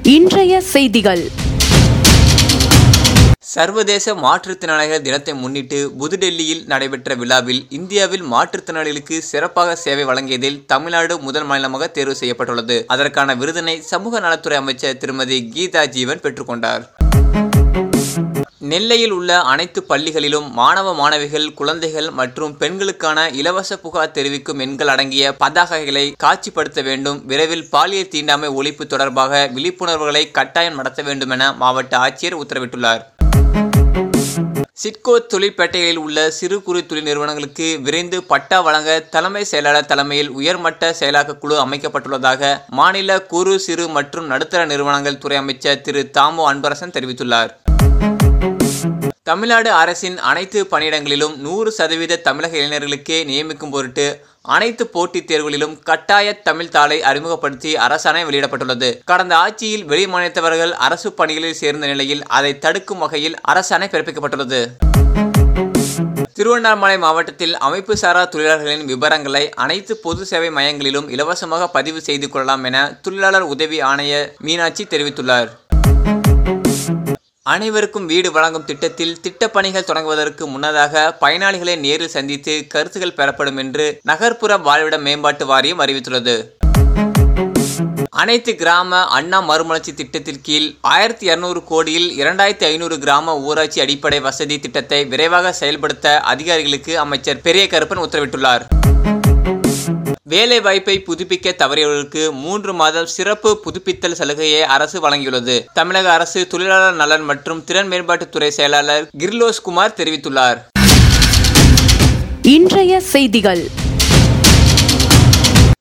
இன்றைய செய்திகள் சர்வதேச மாற்றுத்திறனாளிகள் தினத்தை முன்னிட்டு புதுடெல்லியில் நடைபெற்ற விழாவில் இந்தியாவில் மாற்றுத்திறனாளிகளுக்கு சிறப்பாக சேவை வழங்கியதில் தமிழ்நாடு முதல் மாநிலமாக தேர்வு செய்யப்பட்டுள்ளது அதற்கான விருதினை சமூக நலத்துறை அமைச்சர் திருமதி கீதா ஜீவன் பெற்றுக்கொண்டார் நெல்லையில் உள்ள அனைத்து பள்ளிகளிலும் மாணவ மாணவிகள் குழந்தைகள் மற்றும் பெண்களுக்கான இலவச புகார் தெரிவிக்கும் எண்கள் அடங்கிய பதாகைகளை காட்சிப்படுத்த வேண்டும் விரைவில் பாலியல் தீண்டாமை ஒழிப்பு தொடர்பாக விழிப்புணர்வுகளை கட்டாயம் நடத்த வேண்டும் என மாவட்ட ஆட்சியர் உத்தரவிட்டுள்ளார் சிட்கோ தொழிற்பேட்டைகளில் உள்ள சிறு குறு தொழில் நிறுவனங்களுக்கு விரைந்து பட்டா வழங்க தலைமை செயலாளர் தலைமையில் உயர்மட்ட செயலாக்க குழு அமைக்கப்பட்டுள்ளதாக மாநில குறு சிறு மற்றும் நடுத்தர நிறுவனங்கள் துறை அமைச்சர் திரு தாமு அன்பரசன் தெரிவித்துள்ளார் தமிழ்நாடு அரசின் அனைத்து பணியிடங்களிலும் நூறு சதவீத தமிழக இளைஞர்களுக்கே நியமிக்கும் பொருட்டு அனைத்து போட்டித் தேர்வுகளிலும் கட்டாய தமிழ் தாளை அறிமுகப்படுத்தி அரசாணை வெளியிடப்பட்டுள்ளது கடந்த ஆட்சியில் வெளி மாநிலத்தவர்கள் அரசு பணிகளில் சேர்ந்த நிலையில் அதை தடுக்கும் வகையில் அரசாணை பிறப்பிக்கப்பட்டுள்ளது திருவண்ணாமலை மாவட்டத்தில் அமைப்பு சாரா தொழிலாளர்களின் விவரங்களை அனைத்து பொது சேவை மையங்களிலும் இலவசமாக பதிவு செய்து கொள்ளலாம் என தொழிலாளர் உதவி ஆணையர் மீனாட்சி தெரிவித்துள்ளார் அனைவருக்கும் வீடு வழங்கும் திட்டத்தில் திட்டப்பணிகள் தொடங்குவதற்கு முன்னதாக பயனாளிகளை நேரில் சந்தித்து கருத்துகள் பெறப்படும் என்று நகர்ப்புற வாழ்விட மேம்பாட்டு வாரியம் அறிவித்துள்ளது அனைத்து கிராம அண்ணா மறுமலர்ச்சி திட்டத்தின் கீழ் ஆயிரத்தி இருநூறு கோடியில் இரண்டாயிரத்தி ஐநூறு கிராம ஊராட்சி அடிப்படை வசதி திட்டத்தை விரைவாக செயல்படுத்த அதிகாரிகளுக்கு அமைச்சர் பெரிய கருப்பன் உத்தரவிட்டுள்ளார் வேலை வாய்ப்பை புதுப்பிக்க தவறியவர்களுக்கு மூன்று மாதம் சிறப்பு புதுப்பித்தல் சலுகையை அரசு வழங்கியுள்ளது தமிழக அரசு தொழிலாளர் நலன் மற்றும் திறன் மேம்பாட்டுத்துறை செயலாளர் கிர்லோஸ் குமார் தெரிவித்துள்ளார் இன்றைய செய்திகள்